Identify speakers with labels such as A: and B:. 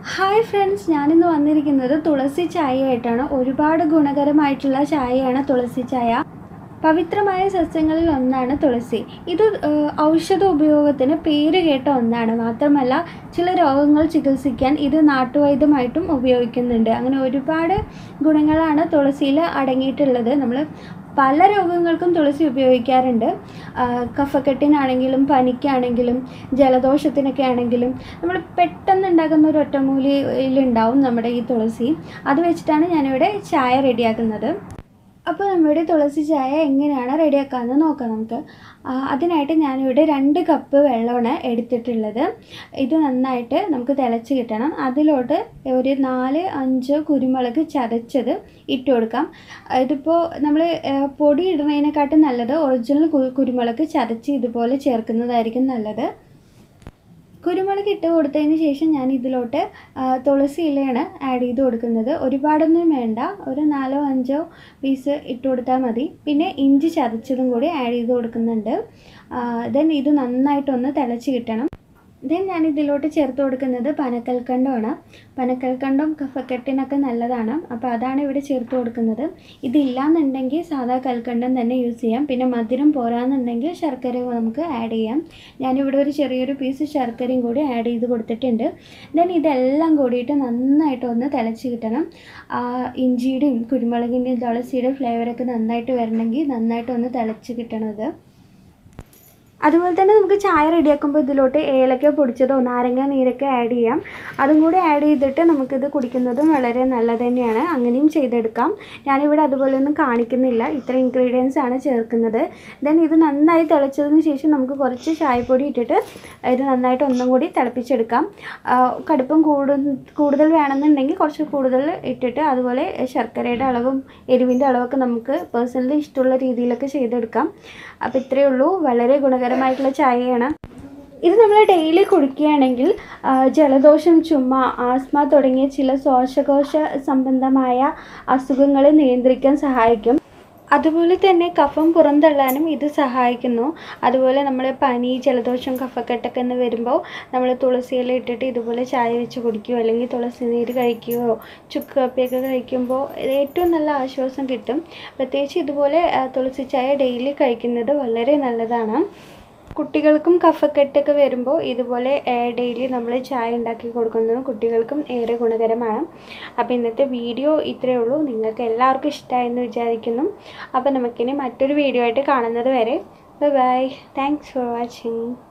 A: hi friends ഞാനിന്ന് വന്നിരിക്കുന്നത് തുളസി ചായയായിട്ടാണ് ഒരുപാട് ഗുണകരമായിട്ടുള്ള ചായയാണ് തുളസി ചായ പവിത്രമായ സസ്യങ്ങളിൽ ഒന്നാണ് തുളസി ഇത് ഏഹ്, ഔഷധ ഉപയോഗത്തിന് പേര് കേട്ട ഒന്നാണ് മാത്രമല്ല ചില രോഗങ്ങൾ ചികിത്സിക്കാൻ ഇത് നാട്ടുവൈദ്യമായിട്ടും ഉപയോഗിക്കുന്നുണ്ട് അങ്ങനെ ഒരുപാട് ഗുണങ്ങളാണ് തുളസിയിൽ അടങ്ങിയിട്ടുള്ളത് നമ്മൾ പല രോഗങ്ങൾക്കും തുളസി ഉപയോഗിക്കാറുണ്ട് ആഹ് കഫക്കെട്ടിനാണെങ്കിലും പനിക്കാണെങ്കിലും ജലദോഷത്തിനൊക്കെ ആണെങ്കിലും നമ്മൾ പെട്ടെന്ന് ഉണ്ടാക്കുന്ന ഒരു ഒറ്റമൂലിയിലുണ്ടാവും നമ്മുടെ ഈ തുളസി അത് വെച്ചിട്ടാണ് ഞാനിവിടെ ചായ റെഡിയാക്കുന്നത് അപ്പോൾ നമ്മുടെ തുളസി ചായ എങ്ങനെയാണ് റെഡിയാക്കാമെന്ന് നോക്കാം നമുക്ക് ആ, അതിനായിട്ട് ഞാനിവിടെ രണ്ട് കപ്പ് വെള്ളമാണ് എടുത്തിട്ടുള്ളത് ഇത് നന്നായിട്ട് നമുക്ക് തിളച്ച് കിട്ടണം അതിലോട്ട് ഒരു നാല് അഞ്ച് കുരുമുളക് ചതച്ചത് ഇട്ട് കൊടുക്കാം ഇതിപ്പോൾ നമ്മൾ പൊടി ഇടുന്നതിനെക്കാട്ടും നല്ലത് ഒറിജിനൽ കു- കുരുമുളക് ചതച്ച് ഇതുപോലെ ചേർക്കുന്നതായിരിക്കും നല്ലത് കുരുമുളക് ഇട്ട് കൊടുത്തതിന് ശേഷം ഞാൻ ഇതിലോട്ട് ആ, തുളസി ഇലയാണ് ആഡ് ചെയ്ത് കൊടുക്കുന്നത് ഒരുപാടൊന്നും വേണ്ട ഒരു നാലോ അഞ്ചോ പീസ് ഇട്ട് കൊടുത്താൽ മതി പിന്നെ ഇഞ്ചി ചതച്ചതും കൂടി ആഡ് ചെയ്ത് കൊടുക്കുന്നുണ്ട് ദെൻ ഇത് നന്നായിട്ടൊന്ന് തിളച്ച് കിട്ടണം ദെൻ ഞാൻ ഇതിലോട്ട് ചേർത്ത് കൊടുക്കുന്നത് പനക്കൽക്കണ്ടമാണ് പനക്കൽക്കണ്ടം കഫക്കെട്ടിനൊക്കെ നല്ലതാണ് അപ്പോൾ അതാണ് ഇവിടെ ചേർത്ത് കൊടുക്കുന്നത് ഇതില്ലാന്നുണ്ടെങ്കിൽ സാധാ കൽക്കണ്ടം തന്നെ യൂസ് ചെയ്യാം പിന്നെ മധുരം പോരാന്നുണ്ടെങ്കിൽ ശർക്കര നമുക്ക് ആഡ് ചെയ്യാം ഞാനിവിടെ ഒരു ചെറിയൊരു പീസ് ശർക്കരയും കൂടി ആഡ് ചെയ്ത് കൊടുത്തിട്ടുണ്ട് ദെൻ ഇതെല്ലാം കൂടിയിട്ട് നന്നായിട്ട് ഒന്ന് തിളച്ച് കിട്ടണം ആ ഇഞ്ചിയുടെയും കുരുമുളകിൻ്റെയും തുളസിയുടെയും ഫ്ലേവറൊക്കെ നന്നായിട്ട് വരണമെങ്കിൽ നന്നായിട്ട് ഒന്ന് തിളച്ച് കിട്ടണത് അതുപോലെ തന്നെ നമുക്ക് ചായ റെഡിയാക്കുമ്പോൾ ഇതിലോട്ട് ഏലക്ക പൊടിച്ചതോ നാരങ്ങ നീരൊക്കെ ആഡ് ചെയ്യാം അതും കൂടി ആഡ് ചെയ്തിട്ട് നമുക്കിത് കുടിക്കുന്നതും വളരെ നല്ലത് തന്നെയാണ് അങ്ങനെയും ചെയ്തെടുക്കാം ഞാനിവിടെ അതുപോലെയൊന്നും കാണിക്കുന്നില്ല ഇത്ര ഇൻഗ്രീഡിയൻസ് ആണ് ചേർക്കുന്നത് ദെൻ ഇത് നന്നായി തിളച്ചതിന് ശേഷം നമുക്ക് കുറച്ച് ചായപ്പൊടി ഇട്ടിട്ട് ഇത് നന്നായിട്ട് ഒന്നും കൂടി തിളപ്പിച്ചെടുക്കാം ആ, കടുപ്പം കൂടു കൂടുതൽ വേണമെന്നുണ്ടെങ്കിൽ കുറച്ച് കൂടുതൽ ഇട്ടിട്ട് അതുപോലെ ശർക്കരയുടെ അളവും എരിവിൻ്റെ അളവൊക്കെ നമുക്ക് പേഴ്സണലി ഇഷ്ടമുള്ള രീതിയിലൊക്കെ ചെയ്തെടുക്കാം അപ്പോൾ ഇത്രയേ ഉള്ളൂ വളരെ ഗുണകരമായിട്ടുള്ള ചായയാണ് ഇത് നമ്മൾ ഡെയിലി കുടിക്കുകയാണെങ്കിൽ ആ, ജലദോഷം ചുമ ആസ്മ തുടങ്ങിയ ചില ശ്വാസകോശ സംബന്ധമായ അസുഖങ്ങളെ നിയന്ത്രിക്കാൻ സഹായിക്കും അതുപോലെ തന്നെ കഫം പുറന്തള്ളാനും ഇത് സഹായിക്കുന്നു അതുപോലെ നമ്മൾ പനി ജലദോഷം കഫക്കെട്ടൊക്കെ എന്ന് വരുമ്പോൾ നമ്മൾ തുളസിയില ഇട്ടിട്ട് ഇതുപോലെ ചായ വെച്ച് കുടിക്കുകയോ അല്ലെങ്കിൽ തുളസി നീര് കഴിക്കുകയോ ചുക്ക് കാപ്പിയൊക്കെ കഴിക്കുമ്പോൾ ഇത് ഏറ്റവും നല്ല ആശ്വാസം കിട്ടും പ്രത്യേകിച്ച് ഇതുപോലെ ആ, തുളസി ചായ ഡെയിലി കഴിക്കുന്നത് വളരെ നല്ലതാണ് കുട്ടികൾക്കും കഫക്കെട്ടൊക്കെ വരുമ്പോൾ ഇതുപോലെ ഡെയിലി നമ്മൾ ചായ ഉണ്ടാക്കി കൊടുക്കുന്നതും കുട്ടികൾക്കും ഏറെ ഗുണകരമാണ് അപ്പോൾ ഇന്നത്തെ വീഡിയോ ഇത്രയേ ഉള്ളൂ നിങ്ങൾക്ക് എല്ലാവർക്കും ഇഷ്ടമായെന്ന് വിചാരിക്കുന്നു അപ്പോൾ നമുക്കിനി മറ്റൊരു വീഡിയോ ആയിട്ട് കാണുന്നത് വരെ ബൈ താങ്ക്സ് ഫോർ വാച്ചിങ്